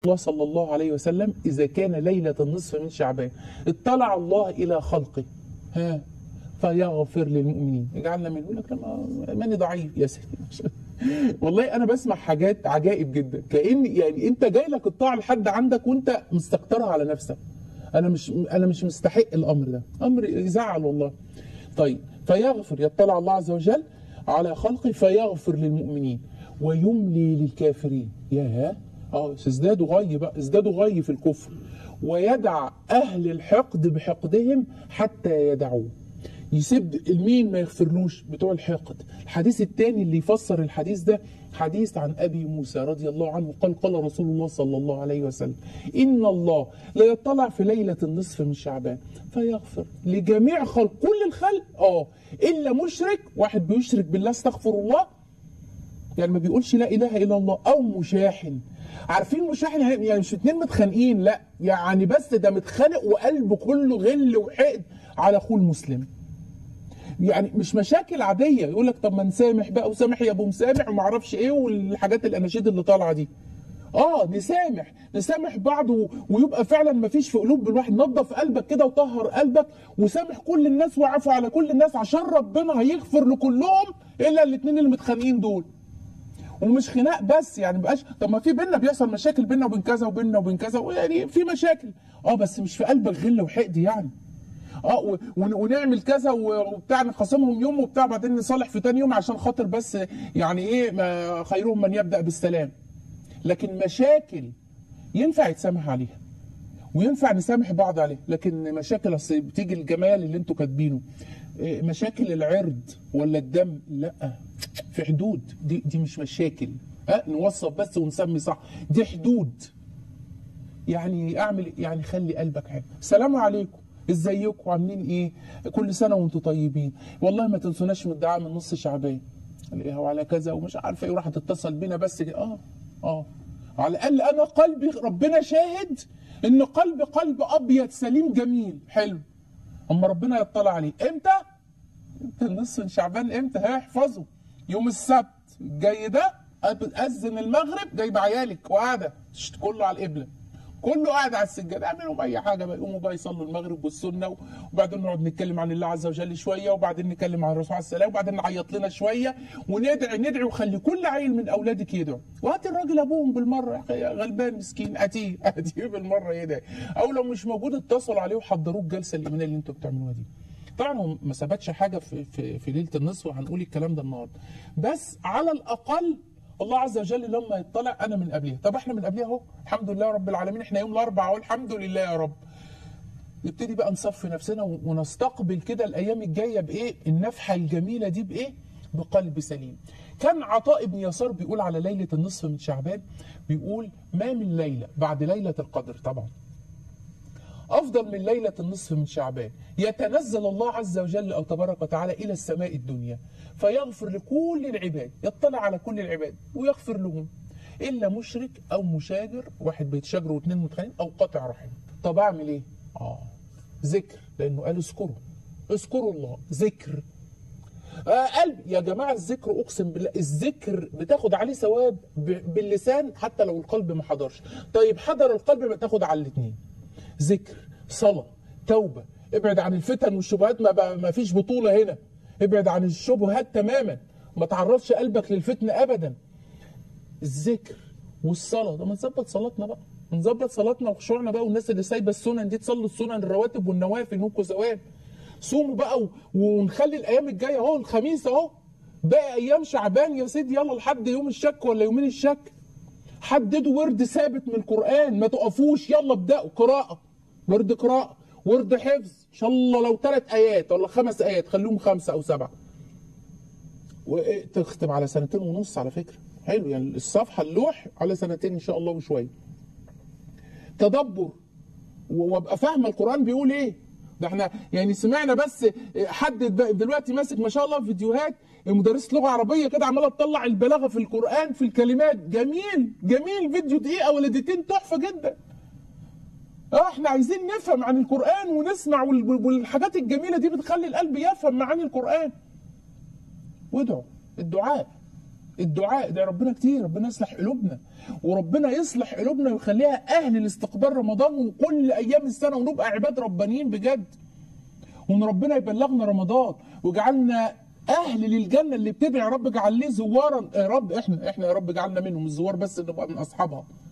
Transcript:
الله صلى الله عليه وسلم إذا كان ليلة النصف من شعبان اطلع الله إلى خلقه ها فيغفر للمؤمنين اجعلنا منه يقول لك لما ماني ضعيف يا سيدي والله انا بسمع حاجات عجائب جدا كان يعني انت جاي لك الطاعه لحد عندك وانت مستكترها على نفسك انا مش انا مش مستحق الامر ده امر يزعل والله طيب فيغفر يطلع الله عز وجل على خلقه فيغفر للمؤمنين ويملي للكافرين يا اه ازدادوا غي بقى ازدادوا غي في الكفر ويدع اهل الحقد بحقدهم حتى يدعوه يسيب المين ما يغفرلوش بتوع الحقد الحديث الثاني اللي يفسر الحديث ده حديث عن ابي موسى رضي الله عنه قال قال رسول الله صلى الله عليه وسلم ان الله لا يطلع في ليله النصف من شعبان فيغفر لجميع خلق كل الخلق اه الا مشرك واحد بيشرك بالله استغفر الله يعني ما بيقولش لا اله الا الله او مشاحن عارفين مشاحن يعني يعني مش اتنين متخانقين لا يعني بس ده متخانق وقلبه كله غل وحقد على اخوه المسلم يعني مش مشاكل عاديه يقول لك طب ما نسامح بقى وسامح يا ابو مسامح وما اعرفش ايه والحاجات الاناشيد اللي طالعه دي اه نسامح نسامح بعض و... ويبقى فعلا ما فيش في قلوب الواحد نظف قلبك كده وطهر قلبك وسامح كل الناس وعفو على كل الناس عشان ربنا هيغفر لكلهم الا الاثنين اللي متخانقين دول ومش خناق بس يعني مبقاش طب ما في بينا بيحصل مشاكل بينا وبين كذا وبينا وبين كذا يعني في مشاكل اه بس مش في قلبك غل وحقد يعني اه و- ون- ونعمل كذا و- وبتاع نخاصمهم يوم وبتاع بعدين نصالح في تاني يوم عشان خاطر بس يعني ايه ما خيرهم من يبدا بالسلام لكن مشاكل ينفع يتسامح عليها وينفع نسامح بعض عليه لكن مشاكل اصل بتيجي الجمال اللي انتوا كاتبينه إيه، مشاكل العرض ولا الدم لا في حدود دي دي مش مشاكل ها نوصف بس ونسمي صح دي حدود يعني اعمل يعني خلي قلبك حلو السلام عليكم ازيكم عاملين ايه كل سنه وانتم طيبين والله ما تنسوناش من الدعاء من نص شعبان عليها وعلى كذا ومش عارفه ايه وراح تتصل بينا بس كده اه اه على الاقل انا قلبي ربنا شاهد ان قلبي قلب ابيض سليم جميل حلو اما ربنا يطلع عليه امتى امتى النص من شعبان امتى ها احفظه يوم السبت الجاي ده اذن المغرب جايب عيالك وقاعده شت، كله على القبله كله قاعد على السجاده اعملوا اي حاجه بقى يقوموا بقى يصلوا المغرب والسنه وبعدين نقعد نتكلم عن الله عز وجل شويه وبعدين نتكلم عن الرسول عليه السلام وبعدين نعيط لنا شويه وندعي ندعي وخلي كل عيل من اولادك يدعو وهات الراجل ابوهم بالمره يا اخي غلبان مسكين اتيه اتيه بالمره يدعي او لو مش موجود اتصلوا عليه وحضروه الجلسه الايمانيه اللي انتوا بتعملوها دي طبعا هو ما ثبتش حاجه في في في ليله النصف وهنقول الكلام ده النهارده بس على الاقل الله عز وجل لما يطلع انا من قبلها طب احنا من قبلها اهو الحمد لله رب العالمين احنا يوم الاربعاء اهو الحمد لله يا رب نبتدي بقى نصفي نفسنا ونستقبل كده الايام الجايه بايه النفحه الجميله دي بايه بقلب سليم كان عطاء بن يسار بيقول على ليله النصف من شعبان بيقول ما من ليله بعد ليله القدر طبعا أفضل من ليلة النصف من شعبان يتنزل الله عز وجل أو تبارك وتعالى إلى السماء الدنيا فيغفر لكل العباد يطلع على كل العباد ويغفر لهم إلا مشرك أو مشاجر واحد بيتشاجر واثنين متخانقين أو قاطع رحم طب أعمل إيه؟ آه ذكر لأنه قال اذكروا اذكروا الله ذكر آه قلب يا جماعة الذكر أقسم بالله الذكر بتاخد عليه ثواب ب- باللسان حتى لو القلب ما حضرش طيب حضر القلب بتاخد على الاثنين ذكر صلاة توبة ابعد عن الفتن والشبهات ما, بقى ما فيش بطولة هنا ابعد عن الشبهات تماما ما تعرضش قلبك للفتنة أبدا الذكر والصلاة ده ما نظبط صلاتنا بقى نظبط صلاتنا وخشوعنا بقى والناس اللي سايبة السنن دي تصلوا السنن الرواتب والنوافل نوكوا ثواب صوموا بقى و... ونخلي الأيام الجاية أهو الخميس أهو باقي أيام شعبان يا سيدي يلا لحد يوم الشك ولا يومين الشك حددوا ورد ثابت من القرآن ما تقفوش يلا ابدأوا قراءة ورد قراءة ورد حفظ إن شاء الله لو ثلاث آيات ولا خمس آيات خليهم خمسة أو سبعة وتختم على سنتين ونص على فكرة حلو يعني الصفحة اللوح على سنتين إن شاء الله وشوية تدبر و- وابقى فاهم القرآن بيقول إيه ده احنا يعني سمعنا بس حد د- دلوقتي ماسك ما شاء الله فيديوهات مدرسة لغة عربية كده عمالة تطلع البلاغة في القرآن في الكلمات جميل جميل فيديو دقيقة ولا دقيقتين تحفة جدا اه احنا عايزين نفهم عن القرآن ونسمع وال- والحاجات الجميلة دي بتخلي القلب يفهم معاني القرآن وادعوا الدعاء الدعاء ده ربنا كتير ربنا يصلح قلوبنا وربنا يصلح قلوبنا ويخليها اهل لاستقبال رمضان وكل ايام السنه ونبقى عباد ربانيين بجد وان ربنا يبلغنا رمضان ويجعلنا اهل للجنه اللي بتدعي يا رب اجعل لي زوارا يا رب احنا احنا يا رب اجعلنا منهم الزوار بس نبقى من اصحابها